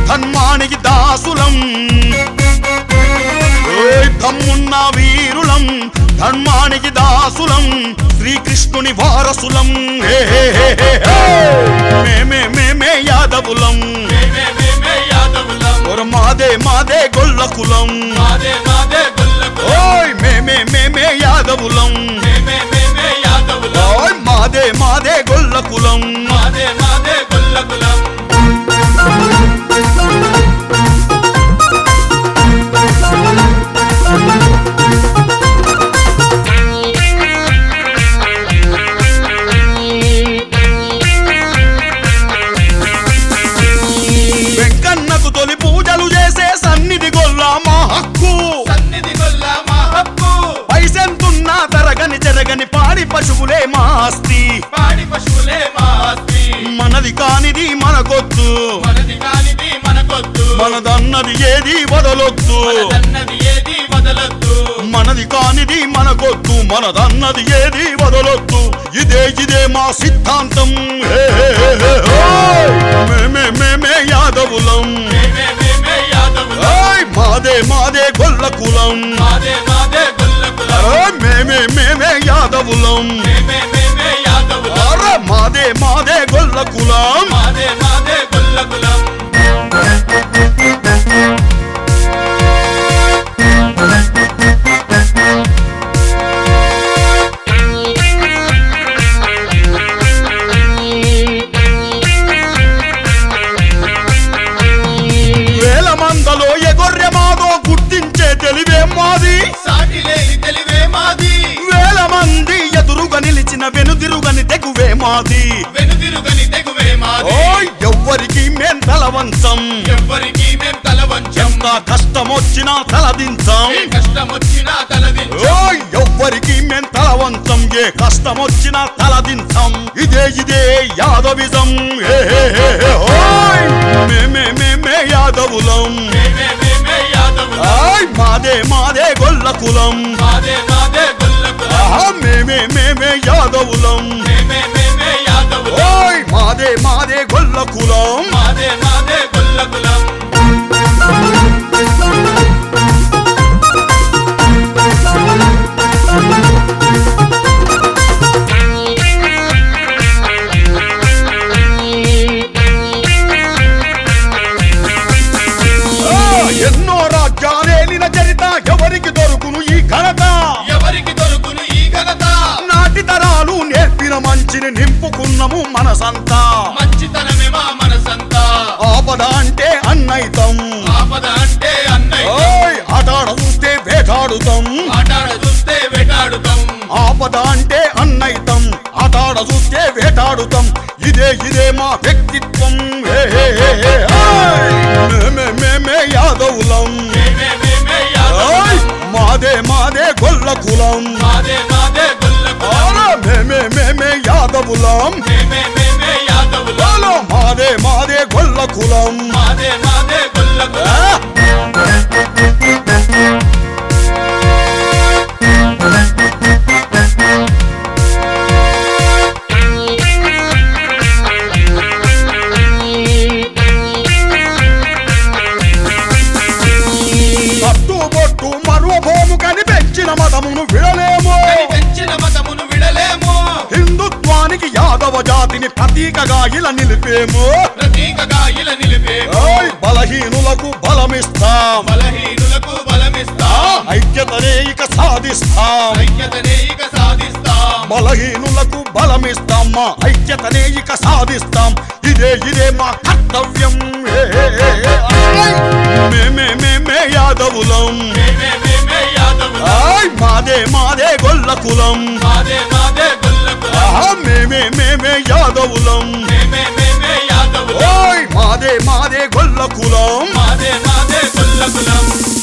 ధన్మానికి దాసులం ఓయ్ తమ్మున్న వీరులం ధర్మానికి దాసులం శ్రీకృష్ణుని వారసులం హే హే హే హే హే. మేమే మేమే యాదవులం మేమే మేమే యాదవులం ఒర మాదే మాదే గొల్ల కులం మాదే మాదే గొల్లకులం ఓయ్ మేమే మేమే యాదవులం మేమే మేమే యాదవులం ఓయ్ మాదే మాదే గొల్ల కులం మాదే మాదే గొల్లకులం వెంకన్నకు తొలి పూజలు చేసే సన్నిధి గొల్ల మా హక్కు సన్నిధి గొల్ల మా హక్కు పైసెంతున్నా తరగని చెరగని పాడి పశువులే మా ఆస్తి పాడి పశువులే మా ఆస్తి మనది కానిది మనకొద్దు మనది కానిది మనకొద్దు మనదన్నది ఏది వదలొద్దు మనదన్నది ఏది వదలొద్దు మనది కానిది మనకొద్దు మనదన్నది ఏది వదలొద్దు ఇదే ఇదే మా సిద్ధాంతం హే, హే, హే, హే, ఓయ్! మేమే మేమే యాదవులం మేమే మేమే యాదవులం ఓయ్! మాదే మాదే గొల్ల కులం మాదే మాదే గొల్లకులం ఓయ్! మేమే మేమే యాదవులం మేమే మేమే యాదవులం అరే మాదే మాదే గొల్ల కులం మాదే మాదే గొల్లకులం వేల మందలో ఎగొర్రె మాదో గుర్తించే తెలివే మాది సాటి లేని తెలివే మాది వేల మంది ఎదురుగా నిలిచిన వెనుదిరుగని తెగువే మాది వెనుదిరుగని తెగువే మాది ఓయ్ ఎవ్వరికి మేం తలవంచం ఎవ్వరికి మేం తల వంచం ఎంత కష్టమొచ్చినా తలదించం ఏ కష్టం వచ్చినా తలదించం ఓయ్ ఎవ్వరికి మేం తలవంచం ఏ కష్టమొచ్చినా తలదించం ఇదే ఇదే యాదవిజం హే, హే, హే, హే, ఓయ్ మేమే మేమే యాదవులం మేమే మేమే యాదవులం ఆయ్ మాదే మాదే గొల్ల కులం మాదే మాదే గొల్లకులం ఆహా మేమే మేమే యాదవులం మేమే మేమే యాదవులం ఓయ్ మాదే మాదే గొల్ల కులం మాదే మాదే గొల్లకులం ఆ, ఎన్నో రాజ్యాలేలిన చరిత ఎవరికి దొరుకును ఈ ఘనత ఎవరికి దొరుకును ఈ ఘనత నాటి తరాలు నేర్పిన మంచిని నింపుకున్నము మనసంతా మంచితనమే మా మనసంతా ఆపద అంటే అన్నైతం ఆపద అంటే అన్నయ్య ఓయ్ ఆటాడ చూస్తే వేటాడుతాం ఆటాడ చూస్తే వేటాడుతాం ఆపద అంటే అన్నైతం ఆటాడ చూస్తే వేటాడుతాం ఇదే ఇదే మా వ్యక్తిత్వం హే, హే, హే, హే, ఆయ్. మేమే మేమే యాదవులం మేమే మేమే ఓయ్ యాదవులం మాదే మాదే గొల్ల కులం మాదే మాదే గొల్లకులం ఆలా మేమే మేమే యాదవులం మేమే మేమే యాదవులం ఆలా మాదే మాదే గొల్ల కులం మాదే మాదే గొల్లకులం ఆ! కట్టుబొట్టు మరువభోము కని పెంచిన మతమును విడలేము కని పెంచిన మతమును విడలేము హిందుత్వానికి యాదవ జాతిని ప్రతీకగా ఇలా నిలిపేము ప్రతీకగా ఇల నిలిపేము ఓయ్ బలహీనులకు బలమిస్తాం బలహీనులకు బలమిస్తాం ఐక్యతనే ఇక సాధిస్తాం ఐక్యతనే ఇక సాధిస్తాం బలహీనులకు బలమిస్తాం మా ఐక్యతనే ఇక సాధిస్తాం ఇదే ఇదే మా కర్తవ్యం హే, హే, హే, హే. ఆయ్! మేమే మేమే యాదవులం మేమే మేమే యాదవులం ఆయ్ మాదే మాదే గొల్ల కులం మాదే మాదే గొల్లకులం ఆహా మేమే మేమే యాదవులం మేమే మేమే యాదవులం ఓయ్ మాదే మాదే గొల్ల కులం మాదే మాదే గొల్లకులం